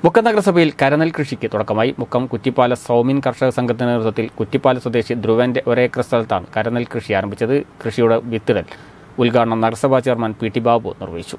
മുക്കം നഗരസഭയിൽ കരനെൽ കൃഷിക്ക് തുടക്കമായി മുക്കം കുറ്റിപ്പാല സൗമിൻ കർഷക സംഘത്തിന്റെ നേതൃത്വത്തിൽ കുറ്റിപ്പാല സ്വദേശി ധ്രുവന്റെ ഒരേക്കർ സ്ഥലത്താണ് കരനെൽ കൃഷി ആരംഭിച്ചത് കൃഷിയുടെ വിത്തിടൽ ഉദ്ഘാടനം നഗരസഭാ ചെയർമാൻ പി ടി ബാബു നിർവഹിച്ചു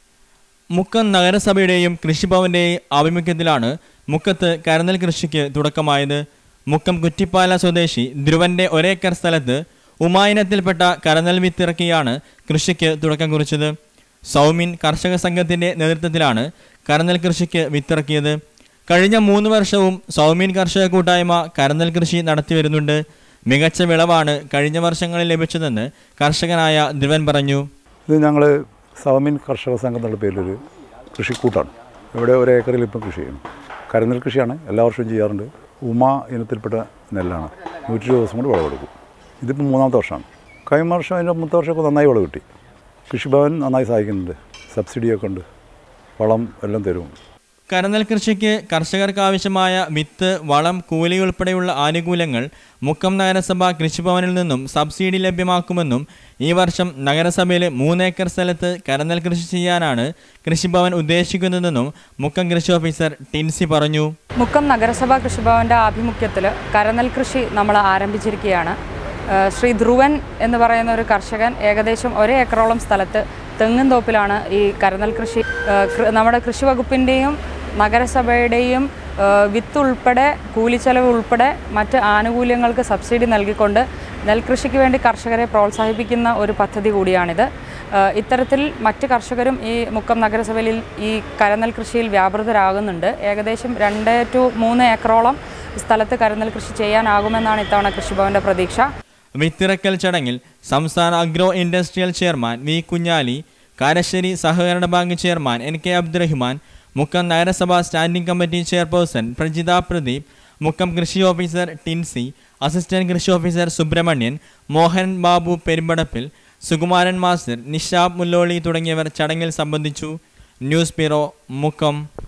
മുക്കം നഗരസഭയുടെയും കൃഷിഭവന്റെയും ആഭിമുഖ്യത്തിലാണ് മുക്കത്ത് കരനെൽ കൃഷിക്ക് തുടക്കമായത് മുക്കം കുറ്റിപ്പാല സ്വദേശി ധ്രുവന്റെ ഒരേക്കർ സ്ഥലത്ത് ഉമായനത്തിൽപ്പെട്ട കരനെൽ വിത്തിറക്കിയാണ് കൃഷിക്ക് തുടക്കം കുറിച്ചത് സൗമിൻ കർഷക സംഘത്തിന്റെ നേതൃത്വത്തിലാണ് കരനെൽ കൃഷിക്ക് വിത്തിറക്കിയത് കഴിഞ്ഞ മൂന്ന് വർഷവും സൗമിൻ കർഷക കൂട്ടായ്മ കരനെൽ കൃഷി നടത്തിവരുന്നുണ്ട് മികച്ച വിളവാണ് കഴിഞ്ഞ വർഷങ്ങളിൽ ലഭിച്ചതെന്ന് കർഷകനായ ധ്രുവൻ പറഞ്ഞു ഇത് ഞങ്ങൾ സൗമിൻ കർഷക സംഘം എന്നുള്ള പേരിലൊരു കൃഷിക്കൂട്ടാണ് ഇവിടെ ഒരു ഏക്കറിൽ ഇപ്പം കൃഷി ചെയ്യുന്നു കരനെൽ കൃഷിയാണ് എല്ലാ വർഷവും ചെയ്യാറുണ്ട് ഉമ ഇനത്തിൽപ്പെട്ട നെല്ലാണ് നൂറ്റി ഇരുപത് ദിവസം കൊണ്ട് വിളവെടുക്കും ഇതിപ്പോൾ മൂന്നാമത്തെ വർഷമാണ് കഴിഞ്ഞ വർഷം അതിൻ്റെ മുന്നത്തെ വർഷമൊക്കെ നന്നായി വിളവ് കിട്ടി കൃഷിഭവൻ നന്നായി സഹായിക്കുന്നുണ്ട് സബ്സിഡിയൊക്കെ ഉണ്ട് വളം എല്ലാം തരും കരനെൽ കൃഷിക്ക് കർഷകർക്ക് ആവശ്യമായ വിത്ത് വളം കൂലി ഉൾപ്പെടെയുള്ള ആനുകൂല്യങ്ങൾ മുക്കം നഗരസഭ കൃഷിഭവനിൽ നിന്നും സബ്സിഡി ലഭ്യമാക്കുമെന്നും ഈ വർഷം നഗരസഭയിലെ മൂന്നേക്കർ സ്ഥലത്ത് കരനെൽ കൃഷി ചെയ്യാനാണ് കൃഷിഭവൻ ഉദ്ദേശിക്കുന്നതെന്നും മുക്കം കൃഷി ഓഫീസർ ടിൻസി പറഞ്ഞു മുക്കം നഗരസഭാ കൃഷിഭവൻ്റെ ആഭിമുഖ്യത്തിൽ കരനെൽ കൃഷി നമ്മൾ ആരംഭിച്ചിരിക്കുകയാണ് ഏഹ് ശ്രീ ധ്രുവൻ എന്ന് പറയുന്ന ഒരു കർഷകൻ ഏകദേശം ഒരേ ഏക്കറോളം സ്ഥലത്ത് തെങ്ങും തോപ്പിലാണ് ഈ കരനെൽ കൃഷി ഏഹ് കൃ- നമ്മുടെ കൃഷി വകുപ്പിൻ്റെയും നഗരസഭയുടെയും ഏഹ് വിത്ത് ഉൾപ്പെടെ കൂലിച്ചെലവ് ഉൾപ്പെടെ മറ്റ് ആനുകൂല്യങ്ങൾക്ക് സബ്സിഡി നൽകിക്കൊണ്ട് നെൽകൃഷിക്ക് വേണ്ടി കർഷകരെ പ്രോത്സാഹിപ്പിക്കുന്ന ഒരു പദ്ധതി കൂടിയാണിത് ഏഹ് ഇത്തരത്തിൽ മറ്റ് കർഷകരും ഈ മുക്കം നഗരസഭയിൽ ഈ കരനെൽ കൃഷിയിൽ വ്യാപൃതരാകുന്നുണ്ട് ഏകദേശം രണ്ട് ടു മൂന്ന് ഏക്കറോളം സ്ഥലത്ത് കരനെൽ കൃഷി ചെയ്യാനാകുമെന്നാണ് ഇത്തവണ കൃഷിഭവന്റെ പ്രതീക്ഷ വിത്തിറക്കൽ ചടങ്ങിൽ സംസ്ഥാന agro industrial chairman V Kunjali Karassery സഹകരണ bank chairman N K Abdurahiman Mukkam നഗരസഭ standing committee chairperson Prajitha Pradeep Mukkam കൃഷി ഓഫീസർ ടിൻസി അസിസ്റ്റന്റ് കൃഷി ഓഫീസർ സുബ്രഹ്മണ്യൻ മോഹൻ ബാബു പെരുമ്പടപ്പിൽ സുകുമാരൻ മാസ്റ്റർ നിഷാബ് മുല്ലോളി തുടങ്ങിയവർ ചടങ്ങിൽ സംബന്ധിച്ചു ന്യൂസ് ബ്യൂറോ മുക്കം